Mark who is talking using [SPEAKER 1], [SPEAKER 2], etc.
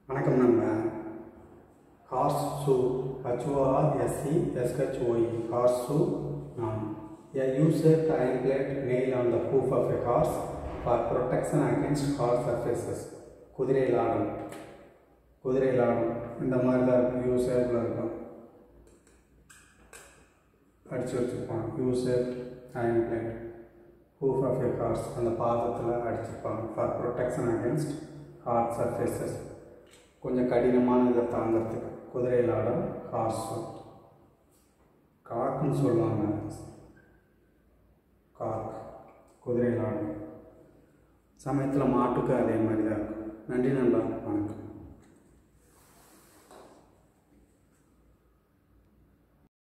[SPEAKER 1] வணக்கம் நண்பா horse shoe H O R S E S H O E horse shoe நான் A user time plate nail on the hoof of a horse for protection against hard surfaces. குதிரை லாடம் குதிரை லாடம் இந்த மாதிரி தான் இருக்கும் யூசேரில் இருக்கும் அடித்து வச்சுருப்பாங்க user time plate hoof of a horse அந்த பாதத்தில் அடிச்சிருப்பாங்க for protection against hard surfaces கொஞ்சம் கடினமான இதை தாங்கிறதுக்கு குதிரை லாடம் ஹார்ஸு காக்குன்னு சொல்லுவாங்க காக் குதிரை லாடம் சமயத்தில் மாட்டுக்கு அதே மாதிரி தான் இருக்கும் நன்றி நண்பா வணக்கம்